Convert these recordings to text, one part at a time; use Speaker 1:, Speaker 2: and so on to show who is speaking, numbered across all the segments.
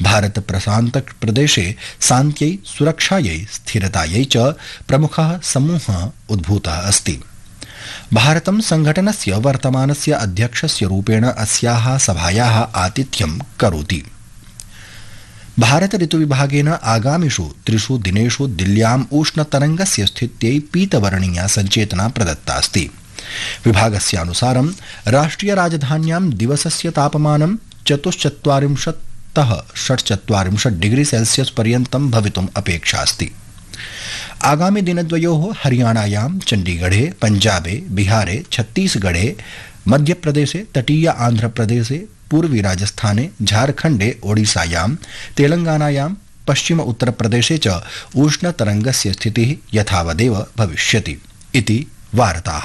Speaker 1: भारतप्रशान्तप्रदेशे शान्त्यै सुरक्षायै स्थिरतायै च प्रमुखः समूहः उद्भूतः अस्ति भारतं संघटनस्य वर्तमानस्य अध्यक्षस्य रूपेण अस्याः सभायाः आतिथ्यं करोति भारत ऋतुविभागेन आगामिषु त्रिषु दिनेषु दिल्ल्याम् उष्णतरङ्गस्य स्थित्यै पीतवर्णीया सञ्चेतना प्रदत्ता अस्ति विभागस्यानुसारं राष्ट्रियराजधान्यां दिवसस्य तापमानं चतुश्चत्वारिंशत्तः षट्चत्वारिंशत् डिग्री सेल्सियस् पर्यन्तं भवितुम् अपेक्षा अस्ति आगामि दिनद्वयोः हरियाणायां चण्डीगढे पञ्जाबे बिहारे छत्तीसगढे मध्यप्रदेशे तटीय आन्ध्रप्रदेशे पूर्वी राजस्थाने झारखण्डे ओडिसायां तेलंगानायां पश्चिम उत्तरप्रदेशे च उष्णतरङ्गस्य स्थितिः यथावदेव भविष्यति इति वार्ताः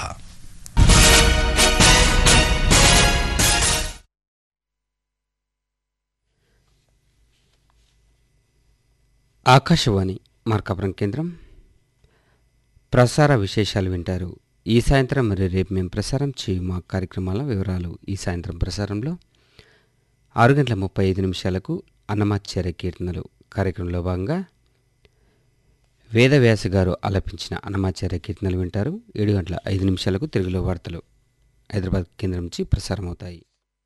Speaker 2: ఆకాశవాణి మార్కాపురం కేంద్రం ప్రసార విశేషాలు వింటారు ఈ సాయంత్రం మరియు రేపు మేము ప్రసారం చేయు మా కార్యక్రమాల వివరాలు ఈ సాయంత్రం ప్రసారంలో ఆరు గంటల ముప్పై ఐదు నిమిషాలకు అన్నమాచార్య కీర్తనలు కార్యక్రమంలో భాగంగా వేదవ్యాస గారు ఆలపించిన అన్నమాచార్య కీర్తనలు వింటారు ఏడు గంటల ఐదు నిమిషాలకు తెలుగులో వార్తలు హైదరాబాద్ కేంద్రం నుంచి ప్రసారం అవుతాయి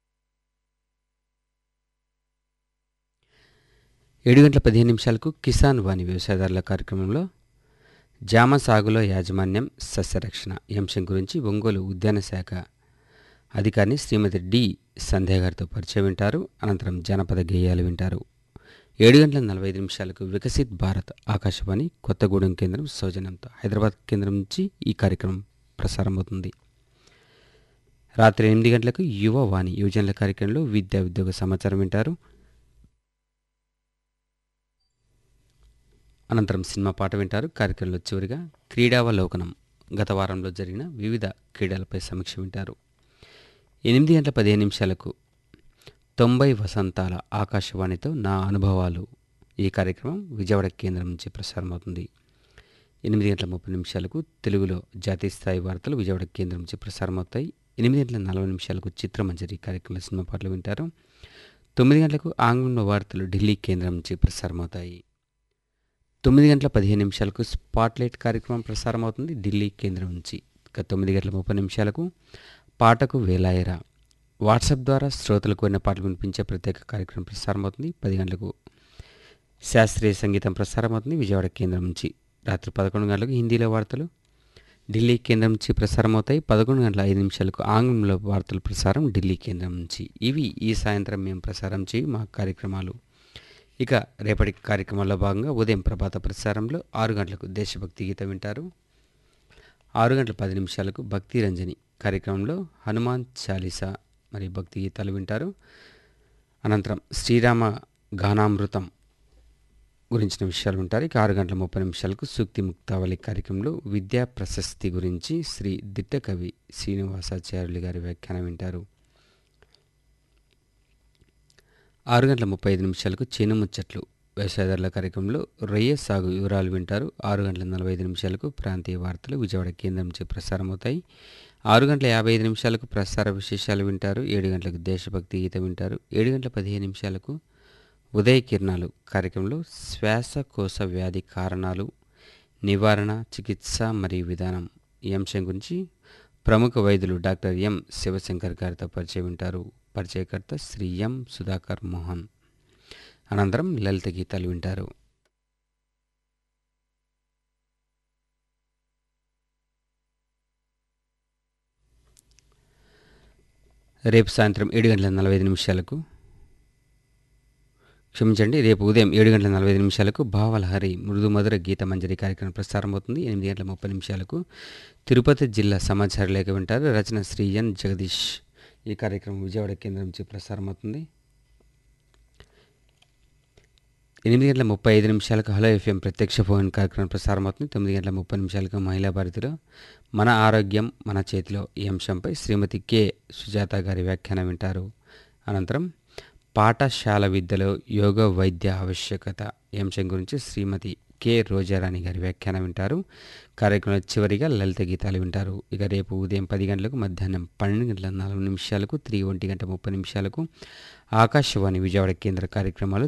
Speaker 2: ఏడు గంటల పదిహేను నిమిషాలకు కిసాన్ వాణి వ్యవసాయదారుల కార్యక్రమంలో జామ సాగులో యాజమాన్యం సస్యరక్షణ ఈ అంశం గురించి ఒంగోలు ఉద్యాన శాఖ అధికారిని శ్రీమతి డి సంధ్య గారితో పరిచయం వింటారు అనంతరం జానపద గేయాలు వింటారు ఏడు గంటల నలభై ఐదు నిమిషాలకు వికసిత్ భారత్ ఆకాశవాణి కొత్తగూడెం కేంద్రం సౌజన్యంతో హైదరాబాద్ కేంద్రం నుంచి ఈ కార్యక్రమం ప్రసారం అవుతుంది రాత్రి ఎనిమిది గంటలకు యువ వాణి యువజనుల కార్యక్రమంలో విద్యా ఉద్యోగ సమాచారం వింటారు అనంతరం సినిమా పాట వింటారు కార్యక్రమంలో చివరిగా క్రీడావలోకనం గత వారంలో జరిగిన వివిధ క్రీడలపై సమీక్ష వింటారు ఎనిమిది గంటల పదిహేను నిమిషాలకు తొంభై వసంతాల ఆకాశవాణితో నా అనుభవాలు ఈ కార్యక్రమం విజయవాడ కేంద్రం నుంచి ప్రసారమవుతుంది ఎనిమిది గంటల ముప్పై నిమిషాలకు తెలుగులో జాతీయ స్థాయి వార్తలు విజయవాడ కేంద్రం నుంచి ప్రసారమవుతాయి ఎనిమిది గంటల నలభై నిమిషాలకు చిత్రమంజరి కార్యక్రమంలో సినిమా పాటలు వింటారు తొమ్మిది గంటలకు ఆంగ్లంలో వార్తలు ఢిల్లీ కేంద్రం నుంచి ప్రసారమవుతాయి తొమ్మిది గంటల పదిహేను నిమిషాలకు స్పాట్లైట్ కార్యక్రమం ప్రసారం అవుతుంది ఢిల్లీ కేంద్రం నుంచి ఇక తొమ్మిది గంటల ముప్పై నిమిషాలకు పాటకు వేలాయరా వాట్సాప్ ద్వారా శ్రోతలకు కోరిన పాటలు వినిపించే ప్రత్యేక కార్యక్రమం ప్రసారం అవుతుంది పది గంటలకు శాస్త్రీయ సంగీతం ప్రసారం అవుతుంది విజయవాడ కేంద్రం నుంచి రాత్రి పదకొండు గంటలకు హిందీలో వార్తలు ఢిల్లీ కేంద్రం నుంచి ప్రసారం అవుతాయి పదకొండు గంటల ఐదు నిమిషాలకు ఆంగ్లంలో వార్తలు ప్రసారం ఢిల్లీ కేంద్రం నుంచి ఇవి ఈ సాయంత్రం మేము ప్రసారం చేయి మా కార్యక్రమాలు ఇక రేపటి కార్యక్రమంలో భాగంగా ఉదయం ప్రభాత ప్రసారంలో ఆరు గంటలకు దేశభక్తి గీతం వింటారు ఆరు గంటల పది నిమిషాలకు భక్తి రంజని కార్యక్రమంలో హనుమాన్ చాలీసా మరియు భక్తి గీతాలు వింటారు అనంతరం శ్రీరామ గానామృతం గురించిన విషయాలు ఉంటారు ఇక ఆరు గంటల ముప్పై నిమిషాలకు సూక్తి ముక్తావళి కార్యక్రమంలో విద్యా ప్రశస్తి గురించి శ్రీ దిట్ట కవి శ్రీనివాసాచార్యులు గారి వ్యాఖ్యానం వింటారు ఆరు గంటల ముప్పై ఐదు నిమిషాలకు చేను ముచ్చట్లు వ్యవసాయదారుల కార్యక్రమంలో రొయ్య సాగు వివరాలు వింటారు ఆరు గంటల నలభై ఐదు నిమిషాలకు ప్రాంతీయ వార్తలు విజయవాడ కేంద్రం నుంచి ప్రసారం అవుతాయి ఆరు గంటల యాభై ఐదు నిమిషాలకు ప్రసార విశేషాలు వింటారు ఏడు గంటలకు దేశభక్తి గీతం వింటారు ఏడు గంటల పదిహేను నిమిషాలకు ఉదయ కిరణాలు కార్యక్రమంలో శ్వాసకోశ వ్యాధి కారణాలు నివారణ చికిత్స మరియు విధానం ఈ అంశం గురించి ప్రముఖ వైద్యులు డాక్టర్ ఎం శివశంకర్ గారితో పరిచయం వింటారు పరిచయకర్త శ్రీ ఎం సుధాకర్ మోహన్ అనంతరం లలిత గీతాలు వింటారు రేపు సాయంత్రం ఏడు గంటల నలభై ఐదు నిమిషాలకు క్షమించండి రేపు ఉదయం ఏడు గంటల నలభై ఐదు నిమిషాలకు భావలహరి మృదు మధుర గీత మంజరి కార్యక్రమం ప్రసారం అవుతుంది ఎనిమిది గంటల ముప్పై నిమిషాలకు తిరుపతి జిల్లా సమాచార లేఖ వింటారు రచన శ్రీ ఎన్ జగదీష్ ఈ కార్యక్రమం విజయవాడ కేంద్రం నుంచి ప్రసారం అవుతుంది ఎనిమిది గంటల ముప్పై ఐదు నిమిషాలకు హలో ఎఫ్ఎం ప్రత్యక్ష ఫోన్ కార్యక్రమం ప్రసారం అవుతుంది తొమ్మిది గంటల ముప్పై నిమిషాలకు మహిళా భారతిలో మన ఆరోగ్యం మన చేతిలో ఈ అంశంపై శ్రీమతి కె సుజాత గారి వ్యాఖ్యానం వింటారు అనంతరం పాఠశాల విద్యలో యోగ వైద్య ఆవశ్యకత ఈ అంశం గురించి శ్రీమతి కె రోజారాణి గారి వ్యాఖ్యానం వింటారు కార్యక్రమంలో చివరిగా లలిత గీతాలు వింటారు ఇక రేపు ఉదయం పది గంటలకు మధ్యాహ్నం పన్నెండు గంటల నాలుగు నిమిషాలకు తిరిగి ఒంటి గంట ముప్పై నిమిషాలకు ఆకాశవాణి విజయవాడ కేంద్ర కార్యక్రమాలు